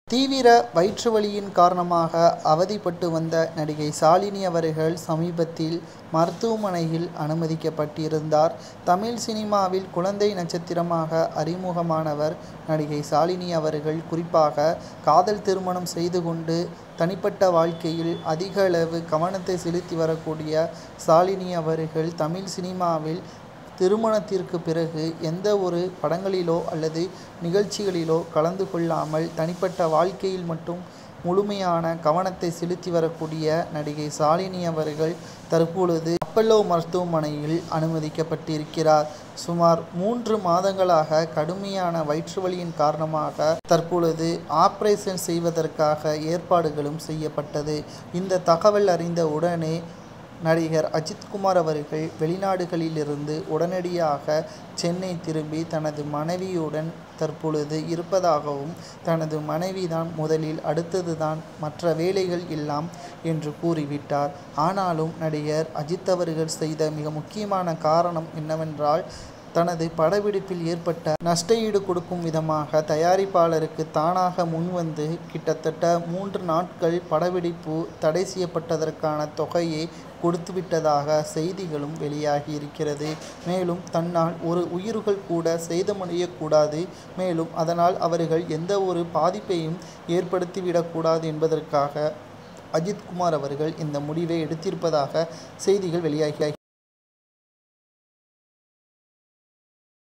தீவிர வயிற்று வலியின் காரணமாக அவதிப்பட்டு வந்த நடிகை ஷாலினி அவர்கள் சமீபத்தில் மருத்துவமனையில் அனுமதிக்கப்பட்டிருந்தார் தமிழ் சினிமாவில் குழந்தை நட்சத்திரமாக அறிமுகமானவர் நடிகை ஷாலினி அவர்கள் குறிப்பாக காதல் திருமணம் செய்து கொண்டு தனிப்பட்ட வாழ்க்கையில் அதிக அளவு கவனத்தை செலுத்தி வரக்கூடிய ஷாலினி அவர்கள் தமிழ் சினிமாவில் திருமணத்திற்கு பிறகு எந்த ஒரு படங்களிலோ அல்லது நிகழ்ச்சிகளிலோ கலந்து கொள்ளாமல் தனிப்பட்ட வாழ்க்கையில் மட்டும் முழுமையான கவனத்தை செலுத்தி வரக்கூடிய நடிகை ஷாலினி அவர்கள் தற்பொழுது அப்பல்லோ மருத்துவமனையில் அனுமதிக்கப்பட்டிருக்கிறார் சுமார் மூன்று மாதங்களாக கடுமையான வயிற்று வலியின் காரணமாக தற்பொழுது ஆபரேஷன் செய்வதற்காக ஏற்பாடுகளும் செய்யப்பட்டது இந்த தகவல் அறிந்த உடனே நடிகர் அஜித்குமார் அவர்கள் வெளிநாடுகளிலிருந்து உடனடியாக சென்னை திரும்பி தனது மனைவியுடன் தற்பொழுது இருப்பதாகவும் தனது மனைவிதான் முதலில் அடுத்ததுதான் மற்ற வேலைகள் எல்லாம் என்று கூறிவிட்டார் ஆனாலும் நடிகர் அஜித் அவர்கள் செய்த மிக முக்கியமான காரணம் என்னவென்றால் தனது படப்பிடிப்பில் ஏற்பட்ட நஷ்ட ஈடு கொடுக்கும் விதமாக தயாரிப்பாளருக்கு தானாக முன்வந்து கிட்டத்தட்ட மூன்று நாட்கள் படப்பிடிப்பு தடை செய்யப்பட்டதற்கான தொகையை கொடுத்துவிட்டதாக செய்திகளும் வெளியாகி இருக்கிறது மேலும் தன்னால் ஒரு உயிர்கள் கூட சேதமடையக்கூடாது மேலும் அதனால் அவர்கள் எந்த ஒரு பாதிப்பையும் ஏற்படுத்திவிடக்கூடாது என்பதற்காக அஜித்குமார் அவர்கள் இந்த முடிவை எடுத்திருப்பதாக செய்திகள் வெளியாகி